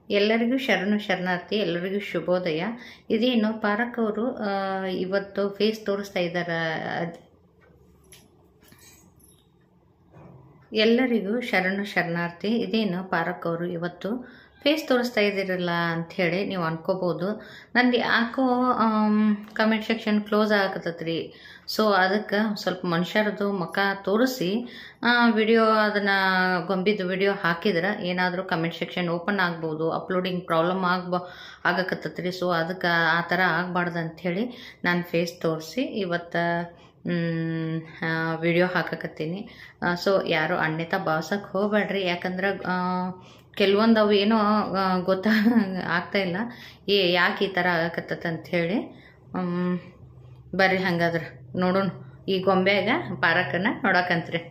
ಎಲ್ಲರಿಗೂ ಶರಣು ಶರಣಾರ್ಥಿ ಎಲ್ಲರಿಗೂ ಶುಭೋದಯ ಇದೇನು ಪಾರಕ್ ಅವರು ಆ, ಇವತ್ತು ಫೇಸ್ ತೋರಿಸ್ತಾ ಇದ್ದಾರೆ ಎಲ್ಲರಿಗೂ ಶರಣು ಶರಣಾರ್ಥಿ ಇದೇನು ಪಾರಕ್ ಅವರು ಇವತ್ತು ಫೇಸ್ ತೋರಿಸ್ತಾ ಇದ್ದೀರಲ್ಲ ಅಂಥೇಳಿ ನೀವು ಅನ್ಕೋಬೋದು ನಂದು ಯಾಕೋ ಕಮೆಂಟ್ ಸೆಕ್ಷನ್ ಕ್ಲೋಸ್ ಆಗತ್ತತ್ರಿ ಸೊ ಅದಕ್ಕೆ ಸ್ವಲ್ಪ ಮನುಷ್ಯರದು ಮುಖ ತೋರಿಸಿ ವಿಡಿಯೋ ಅದನ್ನು ಗೊಂಬಿದ್ದು ವಿಡಿಯೋ ಹಾಕಿದ್ರೆ ಏನಾದರೂ ಕಮೆಂಟ್ ಸೆಕ್ಷನ್ ಓಪನ್ ಆಗ್ಬೋದು ಅಪ್ಲೋಡಿಂಗ್ ಪ್ರಾಬ್ಲಮ್ ಆಗ್ಬ ಆಗಕತ್ತತ್ರಿ ಸೊ ಅದಕ್ಕೆ ಆ ಥರ ಆಗಬಾರ್ದು ಅಂಥೇಳಿ ನಾನು ಫೇಸ್ ತೋರಿಸಿ ಇವತ್ತು ವಿಡಿಯೋ ಹಾಕಕತ್ತೀನಿ ಸೊ ಯಾರು ಅನ್ಯತಾ ಭಾವಿಸಕ್ಕೆ ಹೋಗ್ಬೇಡ್ರಿ ಯಾಕಂದ್ರೆ ಆ, ಕೆಲವೊಂದು ಅವು ಏನೋ ಆ, ಗೊತ್ತಾ ಆಗ್ತಾ ಇಲ್ಲ ಏ ಯಾಕೆ ಈ ಥರ ಆಗಕತ್ತದ ಅಂಥೇಳಿ ಬರ್ರಿ ಹಂಗಾದ್ರೆ ನೋಡೋಣ ಈ ಗೊಂಬ್ಯಾಗ ಪಾರಕ್ಕನ್ನ ನೋಡಕಂತ್ರಿ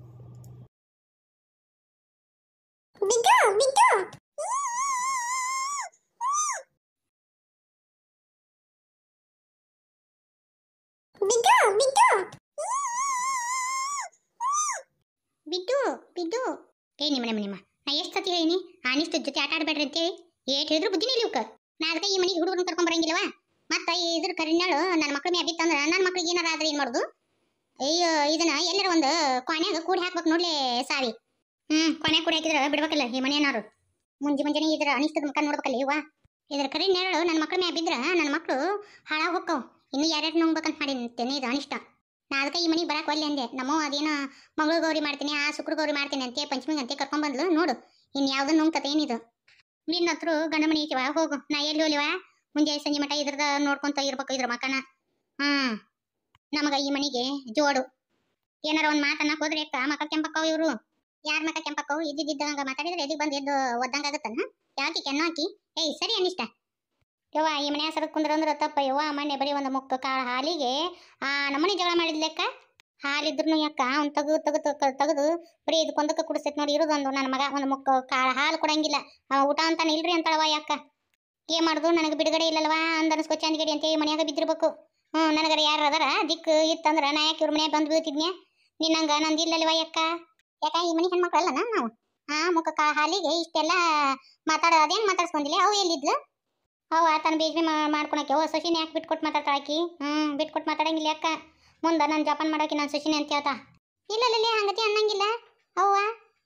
ಬಿದ್ದು ಬಿದ್ದು ಬಿದ್ದು ಬಿದ್ದು ಬಿದ್ದು ಬಿದ್ದು ಏ ನಿಮ್ಮ ನಿಮ್ಮ ನಿಮ್ಮ ನಾ ಎಷ್ಟು ಸತಿ ಹೇಳಿನಿ ಅನಿಷ್ಟ ಜೊತೆ ಆಟ ಆಡ್ಬೇಡ್ರಿ ಅಂತೇಳಿ ಏಟ್ ಹೇಳಿದ್ರು ಬುದ್ಧಿನೇ ಇಲ್ಲ ಇವಕ್ಕ ನಾ ಅದಕ್ಕೆ ಈ ಮನೆಗೆ ಹುಡುಗರನ್ನ ಕರ್ಕೊಂಡ್ ಬರಂಗಿಲ್ಲವ ಮತ್ತ ಈ ಇದ್ರ ಕರಿನಾಳು ನನ್ನ ಮಕ್ಳ ಮ್ಯಾಗ ಬಿತ್ತಂದ್ರ ನನ್ನ ಮಕ್ಳಿಗೆ ಏನಾರ ಆದ್ರೆ ಏನ್ ಮಾಡುದು ಅಯ್ಯೋ ಇದನ್ನ ಎಲ್ಲರ ಒಂದು ಕೊನ್ಯಾಗ ಕೂಡಿ ಹಾಕ್ಬೇಕು ನೋಡ್ಲಿ ಸಾವಿ ಹ್ಮ್ ಕೊನ್ಯಾಗ ಕೂಡಿ ಹಾಕಿದ್ರ ಬಿಡ್ಬೇಕಲ್ಲ ಈ ಮನೆಯನ್ನಾರು ಮುಂಜಿ ಮುಂಜಾನೆ ಇದ್ರ ಅನಿಸ್ತದ ಮುಖ ನೋಡ್ಬೇಕಲ್ಲ ಇವ ಇದ್ರ ಕರಿ ನೆರಳು ನನ್ನ ಮಕ್ಳ ಮ್ಯಾಗ ಬಿದ್ರ ನನ್ನ ಮಕ್ಳು ಹಾಳಾಗ್ ಹೋಕ್ಕವ್ ಇನ್ನು ಯಾರ್ಯಾರು ನುಂಗ್ಬೇಕಂತ ಮಾಡಿರ್ತೇನೆ ಇದು ಅನಿಷ್ಟ ನಾ ಅದಕ್ಕೆ ಈ ಮನೆಗೆ ಬರಕ್ ಒಲ್ಲೆ ಅಂದೆ ನಮ್ಮ ಅದೇನೋ ಮಂಗಳ ಗೌರಿ ಮಾಡ್ತೀನಿ ಆ ಶುಕ್ರ ಗೌರಿ ಮಾಡ್ತೀನಿ ಅಂತೆ ಪಂಚಮಿ ಅಂತೆ ಕರ್ಕೊಂಡ್ ಬಂದ್ಲು ನೋಡು ಇನ್ ಯಾವ್ದನ್ನ ನುಂಗ್ತತೆ ಏನಿದು ನಿನ್ನ ಹತ್ರ ಗಂಡ ಮನೆ ಐತಿವ ಹೋಗು ನಾ ಎಲ್ಲಿ ಹೋಲಿವ ಮುಂಜಾನೆ ಸಂಜೆ ಮಟ ಇದ್ರದ ನೋಡ್ಕೊಂತ ಇರ್ಬೇಕು ಇದ್ರ ಮಕನ ಹ್ಮ್ ನಮಗ ಈ ಮನೆಗೆ ಜೋಡು ಏನಾರ ಒಂದ್ ಮಾತನ್ನ ಹೋದ್ರೆ ಅಕ್ಕ ಮಕ ಕೆಂಪಕ್ಕವ್ ಇವ್ರು ಯಾರ ಮಕ ಕೆಂಪಕ್ಕವು ಇದ್ದಿದ್ದಂಗ ಮಾತಾಡಿದ್ರೆ ಎದಿಗ್ ಬಂದು ಎದ್ದು ಒದ್ದಂಗ ಆಗತ್ತನ ಯಾಕೆ ಕೆಣ್ಣು ಹಾಕಿ ಏಯ್ ಸರಿ ಅನಿಷ್ಟ ಯವ್ವ ಈ ಮನೆ ಸರಕ್ ಕುಂದ್ರ ಅಂದ್ರ ತಪ್ಪ ಯವ್ವ ಮೊನ್ನೆ ಬರೀ ಒಂದು ಮುಕ್ಕ ಕಾಳ ಹಾಲಿಗೆ ಆ ನಮ್ಮನೆ ಜಗಳ ಮಾಡಿದ್ಲೆಕ್ಕ ಹಾಲಿದ್ರು ಯಾಕ ಅವ್ನ್ ತೆಗದು ತೆಗದು ತೆಗೆದು ಬರೀ ಇದು ಕೊಂದಕ್ಕೆ ಕುಡಿಸ್ತೈತಿ ನೋಡಿ ಇರೋದೊಂದು ನನ್ನ ಮಗ ಒಂದು ಮುಕ್ಕ ಕಾಳ ಹಾಲು ಕೊಡಂಗಿಲ್ಲ ಅವ ಊಟ ಅಂತಾನೆ ಇಲ್ರಿ ಅಂತಾಳವ ಯಾಕ ಏನ್ ಮಾಡುದು ನನಗೆ ಬಿಡುಗಡೆ ಇಲ್ಲಲ್ವಾ ಅಂದನ್ಸ್ಕೊ ಚಂದಗಡಿ ಅಂತ ಈ ಮನ್ಯಾಗ ಬಿದ್ದಿರ್ಬೇಕು ಹ್ಞೂ ನನಗರ ಯಾರು ಅದಾರ ದಿಕ್ಕು ಇತ್ತಂದ್ರ ನಾ ಯಾಕೆ ಇವ್ರ ಮನ್ಯಾಗ ಬಂದು ಬೀಳ್ತಿದ್ನ್ಯಾ ನಿನ್ನಂಗ ನಂದು ಇಲ್ಲಲ್ವಾ ಯಾಕ ಯಾಕ ಈ ಮನೆ ಹೆಣ್ಮಕ್ಳಲ್ಲ ನಾವು ಆ ಮುಖ ಕಾ ಹಾಲಿಗೆ ಇಷ್ಟೆಲ್ಲ ಮಾತಾಡ ಅದೇನ್ ಮಾತಾಡ್ಸ್ಕೊಂಡಿಲ್ಲ ಅವು ಎಲ್ಲಿದ್ಲು ಅವ ತನ್ನ ಬೇಜಿ ಮಾಡ್ಕೊಳಕ್ಕೆ ಓ ಸೊಸಿನ ಯಾಕೆ ಬಿಟ್ಕೊಟ್ಟು ಮಾತಾಡ್ತಾಳ ಆಕಿ ಹ್ಮ್ ಬಿಟ್ಕೊಟ್ಟು ಮಾತಾಡಂಗಿಲ್ಲ ಯಾಕ ಮುಂದೆ ನಾನು ಜಪಾನ್ ಮಾಡೋಕೆ ನಾನು ಸೊಸಿನಿ ಅಂತ ಹೇಳ್ತಾ ಇಲ್ಲ ಲೇ ಹಂಗತಿ ಅನ್ನಂಗಿಲ್ಲ ಅವ್ವ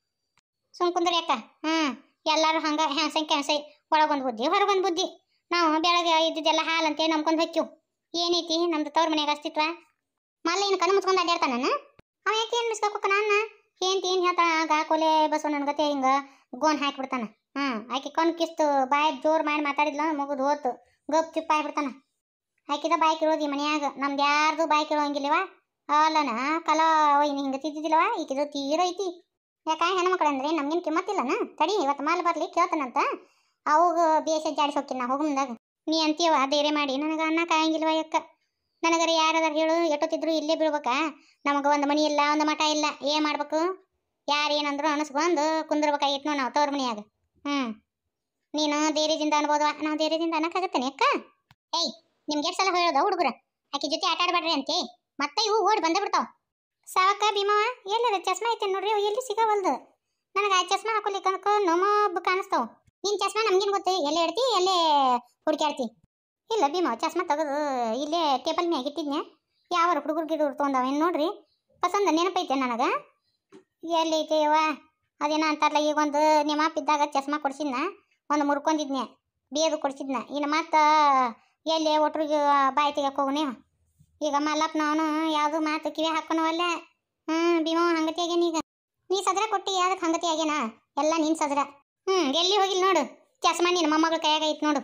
ಸುಮ್ ಕುಂದ್ರ ಯಾಕ ಹ್ಮ್ ಎಲ್ಲಾರು ಹಂಗ ಹ್ಯಾಸೈ ಕ್ಯಾಸೈ ಒಳಗೊಂದು ಬುದ್ಧಿ ಹೊರಗೊಂದು ಬುದ್ಧಿ ನಾವು ಬೆಳಗ್ಗೆ ಇದ್ದಿದ್ದೆಲ್ಲ ಹಾಲು ಅಂತೇಳಿ ನಂಬ್ಕೊಂಡು ಹೊಕ್ಕಿವ್ ಏನೈತಿ ನಮ್ದು ತವ್ರ ಮನ್ಯಾಗ ಅಸ್ತಿತ್ವ ಮಲ್ಲ ಇನ್ನು ಕಣ್ಣು ಮುಚ್ಕೊಂಡು ಅಡ್ಡಾಡ್ತಾನ ಅವ ಯಾಕೆ ಏನು ಬಿಸ್ಕೋಕ ನಾನು ಏನ್ ಏನ್ ಹೇಳ್ತಾಳ ಆಗ ಕೊಲೆ ಬಸವ ನನ್ನ ಗತೆ ಹಿಂಗ ಗೋನ್ ಹಾಕಿಬಿಡ್ತಾನ ಹ್ಮ್ ಆಕಿ ಕಣ್ ಕಿಸ್ತು ಬಾಯಿ ಜೋರ್ ಮಾಡಿ ಮಾತಾಡಿದ್ಲ ಮುಗಿದು ಹೋತು ಗಪ್ ಚುಪ್ಪ ಆಗ್ಬಿಡ್ತಾನ ಆಕಿದ ಬಾಯಿ ಕೇಳೋದು ಈ ಮನ್ಯಾಗ ನಮ್ದು ಯಾರ್ದು ಬಾಯಿ ಕೇಳೋಂಗಿಲ್ಲವ ಅಲ್ಲನ ಕಲಾ ಒಯ್ನಿ ಹಿಂಗ ತಿದ್ದಿದ್ದಿಲ್ಲವ ಈಕಿದು ತೀರ ಐತಿ ಯಾಕ ಹೆಣ್ಮಕ್ಳು ಅಂದ್ರೆ ನಮ್ಗೇನು ಕಿಮ್ಮತ್ತಿಲ್ಲನ ತಡಿ ಇವತ್ತು ಮಾಲ್ ಬರ್ಲಿ ಕೇಳ್ತಾನಂತ ಅವಾಗ ಬೇಸ ಜಾಡಿಸಿ ಹೋಗ್ತೀನಿ ನಾ ಹೋಗು ಮುಂದಾಗ ನೀ ಅಂತೀವ ಧೈರ್ಯ ಮಾಡಿ ನನಗೆ ಅನ್ನ ಕಾಯಂಗಿಲ್ವ ಯಕ್ಕ ನನಗರ ಯಾರದಾರ ಹೇಳು ಎಟ್ಟೊತ್ತಿದ್ರು ಇಲ್ಲೇ ಬೀಳ್ಬೇಕಾ ನಮಗೆ ಒಂದು ಮನಿ ಇಲ್ಲ ಒಂದು ಮಠ ಇಲ್ಲ ಏನ್ ಮಾಡ್ಬೇಕು ಯಾರು ಏನಂದ್ರು ಅನಿಸ್ಕೊಂಡು ಕುಂದ್ರಬೇಕಾಗಿತ್ತು ನಾವು ತವ್ರ ಮನಿಯಾಗ ಹ್ಮ್ ನೀನು ಧೈರ್ಯದಿಂದ ಅನ್ಬೋದವ ನಾವು ಧೈರ್ಯದಿಂದ ಅನ್ನಕ್ಕಾಗತ್ತೇನೆ ಅಕ್ಕ ಏಯ್ ನಿಮ್ಗೆ ಎಷ್ಟು ಸಲ ಹೇಳೋದ ಹುಡುಗರ ಆಕಿ ಜೊತೆ ಆಟ ಆಡ್ಬೇಡ್ರಿ ಅಂತೆ ಮತ್ತೆ ಇವು ಓಡಿ ಬಂದೇ ಬಿಡ್ತಾವ ಸಾವಕ್ಕ ಭೀಮವ ಎಲ್ಲದ ಚಸ್ಮಾ ಐತೆ ನೋಡ್ರಿ ಅವು ಎಲ್ಲಿ ಸಿಗವಲ್ದು ನನಗೆ ಆ ಚಸ್ಮಾ ಹಾಕೊಲಿಕ್ಕೆ ನೊಮೊಬ್ಬ ಕಾಣಿಸ್ತಾವ ನಿನ್ ಚಸ್ಮಾ ನಮ್ಗೇನು ಗೊತ್ತು ಎಲ್ಲೇ ಇಡ್ತಿ ಎಲ್ಲೇ ಹುಡುಕ್ಯಾಡ್ತಿ ಇಲ್ಲ ಭೀಮ ಚಸ್ಮಾ ತೆಗೆದು ಇಲ್ಲೇ ಟೇಬಲ್ ಮ್ಯಾಗ ಇಟ್ಟಿದ್ನ್ಯಾ ಯಾವ ಹುಡುಗರು ಗಿಡ ತೊಗೊಂಡವ ಏನು ನೋಡ್ರಿ ಪಸಂದ ನೆನಪೈತೆ ನನಗೆ ಎಲ್ಲಿ ಐತೆ ಯವ್ವ ಅದೇನೋ ಅಂತಾರಲ್ಲ ಈಗ ಒಂದು ನಿಮ್ಮ ಅಪ್ಪ ಇದ್ದಾಗ ಚಸ್ಮಾ ಕೊಡ್ಸಿದ್ನ ಒಂದು ಮುರ್ಕೊಂಡಿದ್ನೆ ಬೇದು ಕೊಡ್ಸಿದ್ನ ಇನ್ನು ಮತ್ತೆ ಎಲ್ಲಿ ಒಟ್ರಿಗೆ ಬಾಯಿ ತೆಗಿಯಕ್ಕೆ ಹೋಗುನಿ ಈಗ ಮಲ್ಲಪ್ಪನ ಅವನು ಯಾವುದು ಮಾತು ಕಿವಿ ಹಾಕೋನವಲ್ಲ ಹ್ಞೂ ಭೀಮ ಹಂಗತಿ ಆಗ್ಯಾನ ಈಗ ನೀ ಸದ್ರ ಕೊಟ್ಟಿ ಯಾವ್ದಕ್ಕೆ ಹಂಗತಿ ಆಗ್ಯಾನ ಎಲ್ಲ ನಿನ್ ಸದ್ರ ಹ್ಞೂ ಎಲ್ಲಿ ಹೋಗಿಲ್ಲ ನೋಡು ಚಸ್ಮಾ ನಿನ್ನ ಮೊಮ್ಮಗಳ ಕೈಯಾಗ ಐತ್ ನೋಡು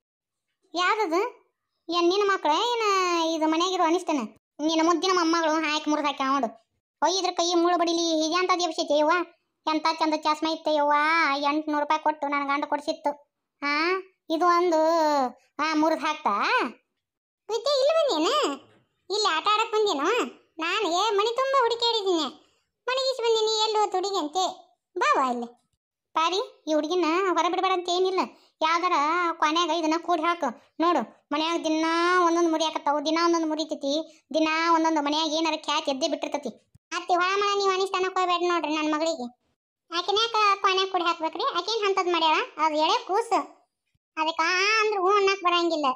ಯಾವ್ದದು ಏನ್ ನಿನ್ನ ಮಕ್ಳ ಏನ ಇದು ಮನ್ಯಾಗಿರೋ ಅನಿಸ್ತೇನೆ ನಿನ್ನ ಮುದ್ದಿನ ಮೊಮ್ಮಗಳು ಹಾಕಿ ಮುರಿದು ಹಾಕಿ ನೋಡು ಒಯ್ದ್ರ ಕೈ ಮುಳ್ಳು ಬಡಿಲಿ ಹೀಗೆ ಅಂತ ದೇವಸೈತಿ ಯವ್ವ ಎಂತ ಚಂದ ಚಸ್ಮಾ ಇತ್ತೆ ಯವ್ವ ಎಂಟ್ನೂರು ರೂಪಾಯಿ ಕೊಟ್ಟು ನನ್ನ ಗಂಡ ಕೊಡ್ಸಿತ್ತು ಹಾ ಇದು ಒಂದು ಹಾ ಮುರಿದು ಹಾಕ್ತಾ ವಿದ್ಯೆ ಇಲ್ವ ನೀನು ಇಲ್ಲಿ ಆಟ ಆಡಕ್ ಬಂದೇನು ನಾನು ಏ ಮನೆ ತುಂಬ ಹುಡುಕಾಡಿದ್ದೀನಿ ಮನೆಗೀಸ್ ಬಂದೀನಿ ಎಲ್ಲಿ ಹೋದ್ ಹುಡುಗಿ ಅಂತೆ ಬಾವಾ ಇಲ್ಲಿ ಪಾರಿ ಈ ಹುಡುಗಿನ ಹೊರ ಬಿಡಬೇಡ ಅಂತ ಏನಿಲ್ಲ ಯಾವ್ದಾರ ಕೊನ್ಯಾಗ ಇದನ್ನ ಕೂಡಿ ಹಾಕು ನೋಡು ಮನ್ಯಾಗ ದಿನಾ ಒಂದೊಂದು ಮುರಿ ಹಾಕತ್ತಾವು ದಿನ ಒಂದೊಂದು ಮುರಿತೈತಿ ದಿನಾ ಒಂದೊಂದು ಮನ್ಯಾಗ ಏನಾರ ಕ್ಯಾಚ್ ಎದ್ದೇ ಬಿಟ್ಟಿರ್ತತಿ ಅತ್ತಿ ಹೊಳ ಮಳ ನೀವು ಅನಿಸ್ತಾನಕ್ ಹೋಗ್ಬೇಡ ನೋಡ್ರಿ ನನ್ನ ಮಗಳಿಗೆ ಆಕಿನ್ಯಾಕ ಕೊನೆ ಕುಡಿ ಹಾಕ್ಬೇಕ್ರಿ ಆಕಿನ್ ಅಂತದ್ ಮಾಡ್ಯಾಳ ಅದು ಎಳೆ ಕೂಸು ಅದಕ್ಕೆ ಆ ಅಂದ್ರೆ ಹೂ ಅನ್ನಕ್ ಬರಂಗಿಲ್ಲ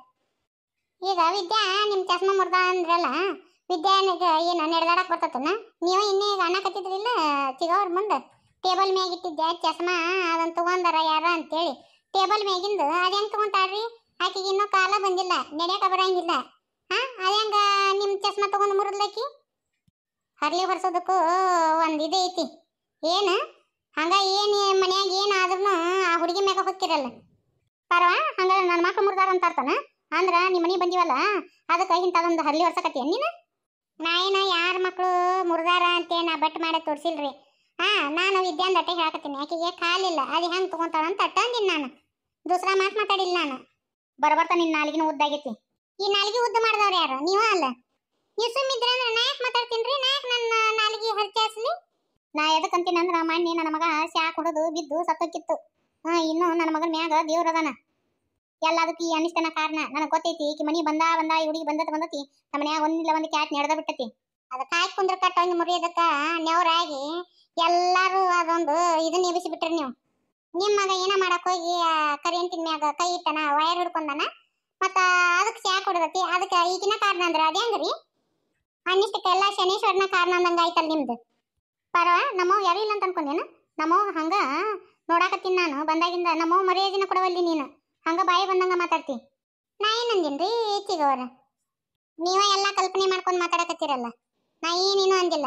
ಈಗ ವಿದ್ಯಾ ನಿಮ್ ಚಸ್ಮಾ ಮುರ್ದ ಅಂದ್ರಲ್ಲ ವಿದ್ಯಾನಿಗ ಏನು ನಡೆದಾಡಕ್ ಬರ್ತತನ ನೀವು ಇನ್ನೇ ಈಗ ಅನ್ನಕತ್ತಿದ್ರಿಲ್ಲ ಚಿಗವ್ರ ಮುಂದೆ ಟೇಬಲ್ ಮ್ಯಾಗ ಇಟ್ಟಿದ್ದೆ ಚಸ್ಮಾ ಅದನ್ನ ತಗೊಂಡಾರ ಯಾರ ಅಂತೇಳಿ ಟೇಬಲ್ ಮ್ಯಾಗಿಂದು ಅದ್ ಹೆಂಗ್ ತಗೊಂತಾಳ್ರಿ ಆಕಿಗೆ ಇನ್ನೂ ಕಾಲ ಬಂದಿಲ್ಲ ನಡೆಯಕ ಬರಂಗಿಲ್ಲ ಹಾ ಅದ್ಹೆಂಗ ನಿಮ್ ಚಸ್ಮಾ ತಗೊಂಡ್ ಮುರಿದ್ಲಕಿ ಹರ್ಲಿ ಹೊರ್ಸೋದಕ್ಕೂ ಒಂದ್ ಇದು ಐತಿ ಏನು ಹಂಗ ಏನ್ ಮನ್ಯಾಗ ಏನ್ ಆದ್ರೂ ಆ ಹುಡುಗಿ ಮ್ಯಾಗ ಹೊಕ್ಕಿರಲ್ಲ ಪರವ ಹಂಗ ನನ್ನ ಮಕ್ಳು ಮುರ್ದಾರ ಅಂತ ಅರ್ಥನ ಅಂದ್ರ ನಿಮ್ಮ ಮನೆ ಬಂದಿವಲ್ಲ ಅದಕ್ಕೆ ಇಂಥದೊಂದು ಹರ್ಲಿ ಹೊರ್ಸಕತ್ತೀಯ ನೀನು ನಾ ಏನ ಯಾರ ಮಕ್ಳು ಮುರ್ದಾರ ಅಂತ ನಾ ಬಟ್ ಮಾಡೇ ತೋರ್ಸಿಲ್ರಿ ಹಾ ನಾನು ವಿದ್ಯಾಂದ ಅಟ್ಟೆ ಹೇಳಕತ್ತೀನಿ ಆಕೆಗೆ ಕಾಲಿಲ್ಲ ಅದು ಹೆಂಗ್ ತಗೊಂತಾಳ ಅಂತ ಅಟ್ಟ ಅಂದಿನಿ ನಾನು ದೂಸರ ಮಾತು ಮಾತಾಡಿಲ್ಲ ನಾನು ಬರಬರ್ತಾ ನಿನ್ನ ನಾಲಿಗಿನ ಉದ್ದಾಗೈತಿ ಈ ನಾಲಿಗೆ ಉದ್ದ ಮಾಡಿದವ್ರು ಯಾರು ನೀವ ಅಲ್ಲ ನೀವು ಸುಮ್ಮಿದ್ರೆ ಅಂದ್ರೆ ನಾ ಯಾಕೆ ಮಾತಾಡ್ತೀನಿ ನಾ ಯಾಕೆ ನನ್ನ ನಾಲಿಗೆ ಹರ್ಚಾಸ್ಲಿ ನಾ ಎದಕ್ಕಂತೀನಿ ಅಂದ್ರೆ ಮಣ್ಣಿ ನನ್ನ ಮಗ ಶಾಕ್ ಹೊಡೆದು ಬಿದ್ದು ಸತ್ತೋಕಿತ್ತು ಹಾ ಇನ್ನು ನನ್ನ ಮಗನ ಮ್ಯಾಗ ದೇವ್ರದಾನ ಎಲ್ಲದಕ್ಕೆ ಈ ಅನಿಷ್ಟನ ಕಾರಣ ನನಗೆ ಗೊತ್ತೈತಿ ಈಕಿ ಮನಿ ಬಂದ ಬಂದ ಈ ಹುಡುಗಿ ಬಂದತ್ ಬಂದತಿ ನಮ್ಮ ಮನ್ಯಾಗ ಒಂದಿಲ್ಲ ಒಂದು ಕ್ಯಾಟ್ ನಡೆದ ಬಿಟ್ಟತಿ ಅದ ಕಾಯ್ ಕುಂದ್ರ ಕಟ್ಟಂಗಿ ಮುರಿಯೋದಕ್ಕ ನೆವರಾಗಿ ಎಲ್ಲಾರು ಅದೊಂದು ಇದನ್ನ ಎಬಿಸಿ ಬಿಟ್ರಿ ನೀವು ನಿಮ್ಮ ಮಗ ಏನ ಮಾಡಕ್ ಹೋಗಿ ಆ ಕರೆಂಟಿನ ಮ್ಯಾಗ ಕೈ ಇಟ್ಟನ ವೈರ್ ಹಿಡ್ಕೊಂಡನ ಮತ್ತ ಅದಕ್ಕೆ ಶಾಕ್ ಹೊಡೆದತಿ ಅದಕ್ಕೆ ಈಗಿನ ಕಾರಣ ಅಂದ್ರ ಅದೇ ಹಂಗ್ರಿ ಅನ್ನಿಷ್ಟಕ್ಕೆಲ್ಲ ಶನೇಶ್ವರನ ಕಾರಣ ಅಂದಂಗ ಆಯ್ತಲ್ಲ ನಿಮ್ದು ಪರವ ನಮ್ಮವ್ ಯಾರು ಇಲ್ಲ ಅಂತ ಅನ್ಕೊಂಡೇನ ನಮ್ಮವ್ ಹಂಗ ನೋಡಾಕತ್ತೀನಿ ನಾನು ಬಂದಾಗಿಂದ ನಮ್ಮವ್ ಮರ್ಯಾದಿನ ಕೊಡವಲ್ಲಿ ನೀನು ಹಂಗ ಬಾಯಿ ಬಂದಂಗ ಮಾತಾಡ್ತಿ ನಾ ಏನಂದಿನ್ರಿ ಚಿಗವರ ನೀವ ಎಲ್ಲ ಕಲ್ಪನೆ ಮಾಡ್ಕೊಂಡ್ ಮಾತಾಡಕತ್ತೀರಲ್ಲ ನಾ ಏನೇನು ಅಂದಿಲ್ಲ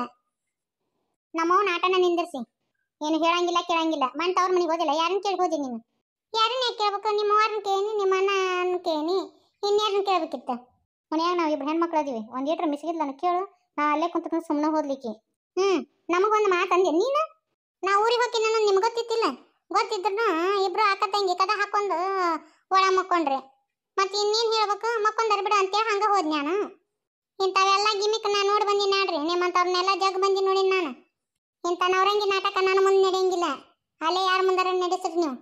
ನಮ್ಮವ್ ನಾಟನ ನಿಂದಿರ್ಸಿ ಏನು ಹೇಳಂಗಿಲ್ಲ ಕೇಳಂಗಿಲ್ಲ ಮಂತ ಅವ್ರ ಮನೆಗೆ ಹೋದಿಲ್ಲ ಯಾರನ್ನ ಕೇಳ್ಬೋದಿ ನೀನು ಯಾರನ್ನ ಯಾಕೆ ಕೇಳ್ಬೇಕು ನಿಮ್ಮ ಅವ್ರನ್ನ ಕೇಳಿ ನಿಮ್ಮ ಅಣ್ಣನ ಕೇಳಿ ಇನ್ಯಾರನ್ನ ಕೇಳ್ಬೇಕಿತ್ತ ಮನ್ಯಾಗ ನಾವು ಇಬ್ರು ಹೆಣ್ಮಕ್ಳು ಅದೀವಿ ಒಂದ್ ಏಟ್ರ ಮಿಸ್ಗಿದ್ಲ ನನಗೆ ಕೇಳು ನಾ ಅಲ್ಲೇ ಕುಂತ ಸುಮ್ಮನೆ ಹೋದ್ಲಿಕ್ಕೆ ಹ್ಮ್ ನಮಗೊಂದು ಮಾತು ಅಂದೆ ನೀನು ನಾ ಊರಿಗೆ ಹೋಗ್ತೀನಿ ಅನ್ನೋದು ನಿಮ್ಗೆ ಗೊತ್ತಿತ್ತಿಲ್ಲ ಗೊತ್ತಿದ್ರು ಇಬ್ರು ಅಕ್ಕ ತಂಗಿ ಕದ ಹಾಕೊಂಡು ಒಳ ಮಕ್ಕೊಂಡ್ರಿ ಮತ್ತೆ ಇನ್ನೇನು ಹೇಳ್ಬೇಕು ಮಕ್ಕೊಂಡರ್ ಬಿಡು ಅಂತೇಳಿ ಹಂಗ ಹೋದ್ ನಾನು ಇಂಥವೆಲ್ಲ ಗಿಮಿಕ್ ನಾ ನೋಡಿ ಬಂದಿ ನಾಡ್ರಿ ನಿಮ್ಮಂಥವ್ರನ್ನೆಲ್ಲ ಜಗ್ ಬಂದಿ ನೋಡಿ ನಾನು ಇಂಥ ನವರಂಗಿ ನಾಟಕ ನನ್ನ ಮುಂದೆ ನಡೆಯಂಗಿಲ್ಲ ಅಲ್ಲೇ ಯಾರ ಮುಂದಾರ ನಡೆಸ್ರಿ ನೀವು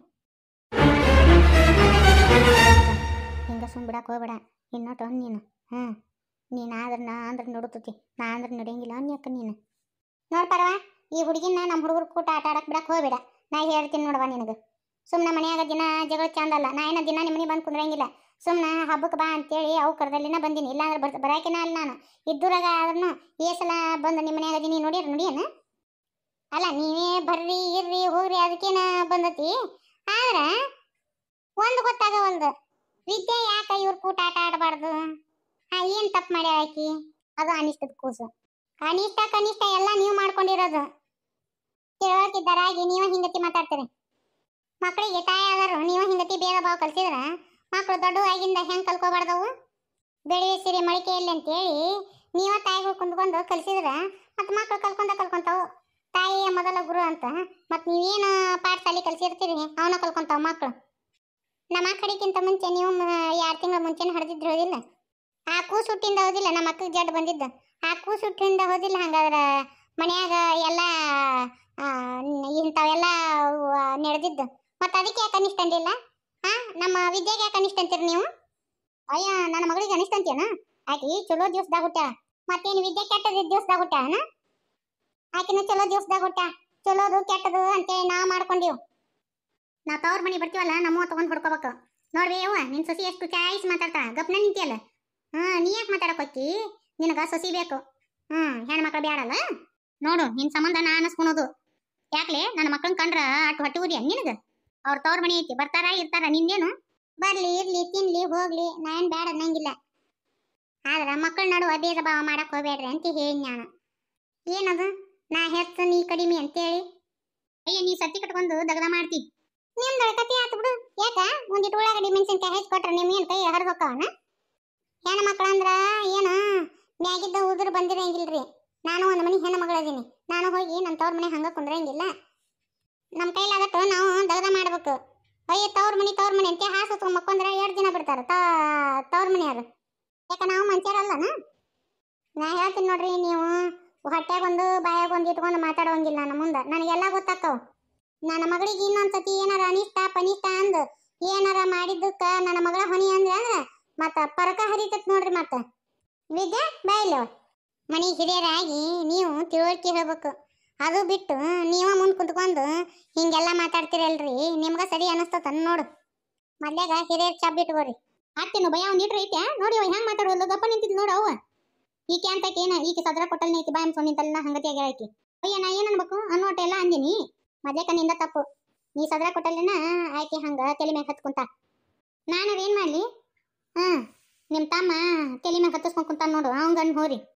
ಹಿಂಗ ಸುಮ್ ಬಿಡಕ್ ಹೋಗ್ಬೇಡ ಇನ್ನೊಟ್ಟು ನೀನು ಹ್ಞೂ ನೀನು ಆದ್ರೆ ನಾ ಅಂದ್ರೆ ನೋಡುತ್ತತಿ ನಾ ಅಂದ್ರೆ ನಡೆಯಂಗಿಲ್ಲ ಅನ್ಯಾಕ ನೀನು ನೋಡ್ ಪರವ ಈ ಹುಡುಗಿನ ನಮ್ಮ ಹುಡುಗರು ಕೂಟ ಆಟ ಆಡಕ್ ಬಿಡಕ್ ಹೋಗ್ಬೇಡ ನಾ ಹೇಳ್ತೀನಿ ನೋಡವ ನಿನಗೆ ಸುಮ್ಮನೆ ಮನ್ಯಾಗ ದಿನ ಜಗಳ ಚಂದಲ್ಲ ನಾ ಏನ ದಿನ ನಿಮ್ಮ ಮನೆ ಬಂದು ಕುಂದ್ರಂಗಿಲ್ಲ ಸುಮ್ಮನೆ ಹಬ್ಬಕ್ಕೆ ಬಾ ಅಂತೇಳಿ ಅವು ಕರ್ದಲ್ಲಿನ ಬಂದೀನಿ ಇಲ್ಲಾಂದ್ರೆ ಬರ್ ಬರಾಕಿನ ಅಲ್ಲ ನಾನು ಇದ್ದೂರಾಗ ಆದ್ರೂ ಏ ಸಲ ಬಂದು ನಿಮ್ಮ ಮನ್ಯಾಗ ಅದೀನಿ ನೋಡಿರ ನೋಡಿಯೇನ ಅಲ್ಲ ನೀವೇ ಬರ್ರಿ ಇರ್ರಿ ಹೋಗ್ರಿ ಅದಕ್ಕೇನ ಬಂದತಿ ಆದ್ರ ಒಂದು ಗೊತ್ತಾಗವಲ್ದು ವಿದ್ಯೆ ಯಾಕ ಇವ್ರ ಕೂಟ ಆಟ ಆಡಬಾರ್ದು ಹಾ ಏನ್ ತಪ್ಪು ಮಾಡ್ಯಾಳ ಆಕಿ ಅದು ಅನಿಷ್ಟದ ಕೂಸು ಕನಿಷ್ಠ ಕನಿಷ್ಠ ಎಲ್ಲ ನೀವು ಮಾಡ್ಕೊಂಡಿರೋದು ತಿಳುವಳಿಕಿದ್ದರಾಗಿ ನೀವು ಹಿಂಗತಿ ಮಾತಾಡ್ತೀರಿ ಮಕ್ಕಳಿಗೆ ತಾಯಿ ಆದರು ನೀವು ಹಿಂಗತಿ ಬೇಗ ಬಾವು ಕಲ್ಸಿದ್ರ ಮಕ್ಕಳು ದೊಡ್ಡವಾಗಿಂದ ಹೆಂಗ್ ಕಲ್ಕೋಬಾರ್ದವು ಬೆಳೆಯುವ ಸಿರಿ ಮೊಳಕೆ ಇಲ್ಲ ಅಂತೇಳಿ ನೀವ ತಾಯಿಗಳು ಕುಂದ್ಕೊಂಡು ಕಲ್ಸಿದ್ರ ಮತ್ತೆ ಮಕ್ಕಳು ಕಲ್ಕೊಂಡ ಕಲ್ಕೊಂತಾವು ತಾಯಿಯ ಮೊದಲ ಗುರು ಅಂತ ಮತ್ತೆ ನೀವೇನು ಪಾಠಶಾಲೆ ಕಲ್ಸಿರ್ತೀರಿ ಅವನ ಕಲ್ಕೊಂತಾವ ಮಕ್ಕಳು ನಮ್ಮ ಕಡೆಗಿಂತ ಮುಂಚೆ ನೀವು ಎರಡು ತಿಂಗಳ ಮುಂಚೆನೆ ಹಡ್ದಿದ್ರು ಹೋದಿಲ್ಲ ಆ ಕೂಸು ಹುಟ್ಟಿಂದ ಹೋದಿಲ್ಲ ನಮ್ಮ ಅಕ್ಕಗೆ ಜಡ್ ಬಂದಿದ್ದ ಆ ಕೂಸು ಹುಟ್ಟಿಂದ ಹೋದಿಲ್ಲ ಹಂಗಾದ್ರ ಮನ್ಯಾಗ ಎಲ್ಲ ಆ, ನ್- ಇಂಥವೆಲ್ಲ ನಡೆದಿದ್ದು ಮತ್ತೆ ಅದಕ್ಕೆ ಯಾಕೆ ಅನಿಷ್ಟ ಅಂದಿಲ್ಲ ಹಾ ನಮ್ಮ ವಿದ್ಯೆಗೆ ಯಾಕೆ ಅನಿಷ್ಟ ಅಂತೀರಿ ನೀವು ಅಯ್ಯ ನನ್ನ ಮಗಳಿಗೆ ಅನಿಷ್ಟ ಅಂತೀಯನ ಆಕಿ ಚಲೋ ದಿವಸದಾಗ ಹುಟ್ಟ್ಯಾಳ ಮತ್ತೇನು ವಿದ್ಯೆ ಕೆಟ್ಟದ ದಿವಸದಾಗ ಹುಟ್ಟ್ಯಾಳನ ಆಕಿನ ಚಲೋ ದಿವಸದಾಗ ಹುಟ್ಟ ಚಲೋದು ಕೆಟ್ಟದು ಅಂತೇಳಿ ನಾ ಮಾಡ್ಕೊಂಡಿವ್ ನಾ ತವ್ರ ಮನೆ ಬರ್ತೀವಲ್ಲ ನಮ್ಮ ತಗೊಂಡ್ ಹೊಡ್ಕೋಬೇಕು ನೋಡ್ರಿ ಯವ್ವ ನಿನ್ ಸೊಸಿ ಎಷ್ಟು ಚಾಯ್ಸ್ ಮಾತಾಡ್ತಾಳ ಗಪ್ನ ನಿಂತಿಯಲ್ಲ ಹಾ ನೀ ಯಾಕೆ ಮಾತಾಡಕ್ ಹೋಕ್ಕಿ ನಿನಗ ಸೊಸಿ ಬೇಕು ಹ್ಮ್ ಹೆಣ್ಮಕ್ಳು ಬ್ಯಾಡಲ್ಲ ನೋಡು ನಿನ್ ಸಂಬಂಧ ನಾ ಅನಸ್ಕೊಳೋದು ಯಾಕ್ಲೆ ನನ್ನ ಮಕ್ಕಳನ್ನ ಕಂಡ್ರ ಅಟ್ ಹೊಟ್ಟೆ ಊದಿ ನಿನಗ ಅವ್ರ ತವ್ರ ಮನೆ ಐತಿ ಬರ್ತಾರ ಇರ್ತಾರ ನಿಂದೇನು ಬರ್ಲಿ ಇರ್ಲಿ ತಿನ್ಲಿ ಹೋಗ್ಲಿ ನಾ ಏನ್ ಬ್ಯಾಡ ಅನ್ನಂಗಿಲ್ಲ ಆದ್ರ ಮಕ್ಕಳ ನಡುವ ಭೇದ ಭಾವ ಮಾಡಕ್ ಹೋಗ್ಬೇಡ್ರಿ ಅಂತ ಹೇಳಿ ನಾನು ಏನದು ನಾ ಹೆಚ್ಚು ನೀ ಕಡಿಮೆ ಅಂತೇಳಿ ಅಯ್ಯ ನೀ ಸತ್ತಿ ಕಟ್ಕೊಂಡು ದಗದ ಮಾಡ್ತಿ ನಿಮ್ದೊಳ ಕತಿ ಆತು ಬಿಡು ಯಾಕ ಒಂದಿಟ್ಟು ಉಳ್ಳಾಗಡ್ಡಿ ಮೆಣಸಿನ್ಕಾಯಿ ಹೆಚ್ಚು ಕೊಟ್ರೆ ನಿಮ್ ಏನ್ ಕೈ ಹರಿದು ಹೋಕ್ಕವನ ಹೆಣ್ಣು ಮಕ್ಳು ಅಂದ್ರ ಏನ ಮ್ಯಾಗಿದ್ದ ಉದುರು ಬಂದಿರಂಗಿಲ್ರಿ ನಾನು ಒಂದು ಮನೆ ಹೆಣ್ಣು ಮಗಳದೀನಿ ನಾನು ಹೋಗಿ ನನ್ನ ತವ್ರ ಮನೆ ಹಂಗ ಕುಂದ್ರಂಗಿಲ್ಲ ನಮ್ಮ ಕೈಲಾಗಟ್ಟು ನಾವು ದಗದ ಮಾಡ್ಬೇಕು ಅಯ್ಯ ತವ್ರ ಮನೆ ತವ್ರ ಮನೆ ಅಂತ ಹಾಸು ಹೊತ್ಕೊಂಡ್ ಮಕ್ಕೊಂಡ್ರೆ ಎರಡು ದಿನ ಬಿಡ್ತಾರ ತವ್ರ ಮನೆಯವರು ಯಾಕ ನಾವು ಮಂಚಾರಲ್ಲನ ನಾ ಹೇಳ್ತೀನಿ ನೋಡ್ರಿ ನೀವು ಹೊಟ್ಯಾಗ ಒಂದು ಬಾಯಾಗ ಒಂದು ಇಟ್ಕೊಂಡು ಮಾತಾಡೋಂಗಿಲ್ಲ ನನ್ನ ಮುಂದೆ ನನಗೆಲ್ಲ ಗೊತ್ತಾಕ್ಕವು ನನ್ನ ಮಗಳಿಗೆ ಇನ್ನೊಂದ್ಸತಿ ಏನಾರ ಅನಿಷ್ಟ ಪನಿಷ್ಟ ಅಂದ್ ಏನಾರ ಮಾಡಿದ್ದಕ್ಕ ನನ್ನ ಮಗಳ ಹೊಣಿ ಅಂದ್ರೆ ಅಂದ್ರ ಮತ್ತ ಪರಕ ಹರಿತತ್ ನೋಡ್ರಿ ಮತ್ತ ವಿದ್ಯಾ ಬಾಯಿಲ್ಲ ಮನೆಗೆ ಹಿರಿಯರಾಗಿ ನೀವು ತಿಳುವಳಿಕೆ ಹೇಳ್ಬೇಕು ಅದು ಬಿಟ್ಟು ನೀವ ಮುಂದ್ ಕುಂತ್ಕೊಂಡು ಹಿಂಗೆಲ್ಲ ಮಾತಾಡ್ತಿರಲ್ರಿ ನಿಮ್ಗ ಸರಿ ಅನಸ್ತತ ನೋಡು ಮಲ್ಯಾಗ ಹಿರಿಯರ್ ಚಾಪ್ ಇಟ್ಕೋರಿ ಅತ್ತೇನು ಭಯ ಒಂದ್ ಇಟ್ರ ಐತೆ ನೋಡಿ ಅವ ಹೆಂಗ್ ಮಾತಾಡೋದು ಗಪ್ಪ ನಿಂತಿದ್ ನೋಡು ಅವ ಈಕೆ ಅಂತ ಏನ ಈಕೆ ಸದ್ರ ಕೊಟ್ಟಲ್ನ ಐತಿ ಬಾಯ್ ಸೊನ್ನಿಂತಲ್ಲ ಹಂಗತಿ ಆಗ್ಯಾಳ ಆಕಿ ಅಯ್ಯ ನಾ ಏನ್ ಅನ್ಬೇಕು ಅನ್ನೋ ಒಟ್ಟ ಎಲ್ಲ ಅಂದಿನಿ ಮದ್ಲೇಕ ನಿಂದ ತಪ್ಪು ನೀ ಸದ್ರ ಕೊಟ್ಟಲ್ಲೇನ ಆಕೆ ಹಂಗ ತಲೆ ಮ್ಯಾಗ ಹತ್ಕೊಂತ ನಾನು ಏನ್ ಮಾಡ್ಲಿ ಹಾ ನಿಮ್ ತಮ್ಮ ತಲೆ ಮ್ಯಾಗ ಹತ್ತಿಸ್ಕೊಂಡ್ ಕುಂತಾನ ನೋಡು ಅವಂಗನ್ ಹೋರಿ